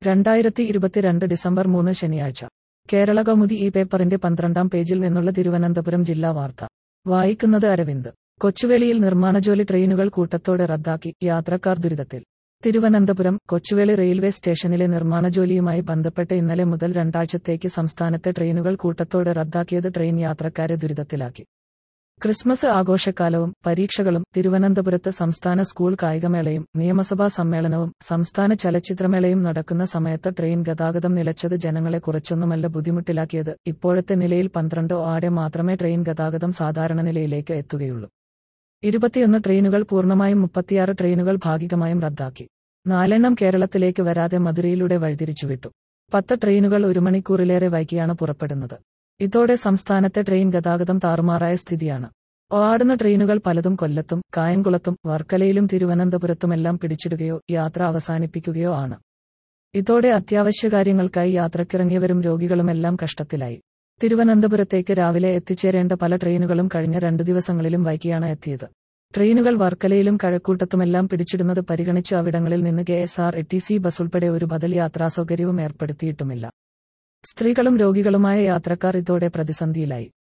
രണ്ടായിരത്തി ഇരുപത്തിരണ്ട് ഡിസംബർ മൂന്ന് ശനിയാഴ്ച കേരള കൗമുദി ഈ പേപ്പറിന്റെ പന്ത്രണ്ടാം പേജിൽ നിന്നുള്ള തിരുവനന്തപുരം ജില്ലാ വാർത്ത വായിക്കുന്നത് അരവിന്ദ് കൊച്ചുവേളിയിൽ നിർമ്മാണജോലി ട്രെയിനുകൾ കൂട്ടത്തോടെ റദ്ദാക്കി യാത്രക്കാർ ദുരിതത്തിൽ തിരുവനന്തപുരം കൊച്ചുവേളി റെയിൽവേ സ്റ്റേഷനിലെ നിർമ്മാണ ജോലിയുമായി ബന്ധപ്പെട്ട് ഇന്നലെ മുതൽ രണ്ടാഴ്ചത്തേക്ക് സംസ്ഥാനത്തെ ട്രെയിനുകൾ കൂട്ടത്തോടെ റദ്ദാക്കിയത് ട്രെയിൻ യാത്രക്കാരെ ദുരിതത്തിലാക്കി ക്രിസ്മസ് ആഘോഷക്കാലവും പരീക്ഷകളും തിരുവനന്തപുരത്ത് സംസ്ഥാന സ്കൂൾ കായികമേളയും നിയമസഭാ സമ്മേളനവും സംസ്ഥാന ചലച്ചിത്രമേളയും നടക്കുന്ന സമയത്ത് ട്രെയിൻ ഗതാഗതം നിലച്ചത് ജനങ്ങളെ കുറച്ചൊന്നുമല്ല ബുദ്ധിമുട്ടിലാക്കിയത് ഇപ്പോഴത്തെ നിലയിൽ പന്ത്രണ്ടോ ആടെ മാത്രമേ ട്രെയിൻ ഗതാഗതം സാധാരണ നിലയിലേക്ക് എത്തുകയുള്ളൂ ഇരുപത്തിയൊന്ന് ട്രെയിനുകൾ പൂർണ്ണമായും മുപ്പത്തിയാറ് ട്രെയിനുകൾ ഭാഗികമായും റദ്ദാക്കി നാലെണ്ണം കേരളത്തിലേക്ക് വരാതെ മധുരയിലൂടെ വഴിതിരിച്ചുവിട്ടു പത്ത് ട്രെയിനുകൾ ഒരു മണിക്കൂറിലേറെ വൈകിയാണ് പുറപ്പെടുന്നത് ഇതോടെ സംസ്ഥാനത്തെ ട്രെയിൻ ഗതാഗതം താറുമാറായ സ്ഥിതിയാണ് ഓടുന്ന ട്രെയിനുകൾ പലതും കൊല്ലത്തും കായംകുളത്തും വർക്കലയിലും തിരുവനന്തപുരത്തുമെല്ലാം പിടിച്ചിടുകയോ യാത്ര അവസാനിപ്പിക്കുകയോ ആണ് ഇതോടെ അത്യാവശ്യകാര്യങ്ങൾക്കായി യാത്രക്കിറങ്ങിയവരും രോഗികളുമെല്ലാം കഷ്ടത്തിലായി തിരുവനന്തപുരത്തേക്ക് രാവിലെ എത്തിച്ചേരേണ്ട പല ട്രെയിനുകളും കഴിഞ്ഞ രണ്ടു ദിവസങ്ങളിലും വൈകിയാണ് എത്തിയത് ട്രെയിനുകൾ വർക്കലയിലും കഴക്കൂട്ടത്തുമെല്ലാം പിടിച്ചിടുന്നത് പരിഗണിച്ച് അവിടങ്ങളിൽ നിന്ന് K S R T C bus ഉൾപ്പെടെ ഒരു ബദൽ യാത്രാസൗകര്യവും ഏർപ്പെടുത്തിയിട്ടുമില്ല സ്ത്രീകളും രോഗികളുമായ യാത്രക്കാർ ഇതോടെ പ്രതിസന്ധിയിലായി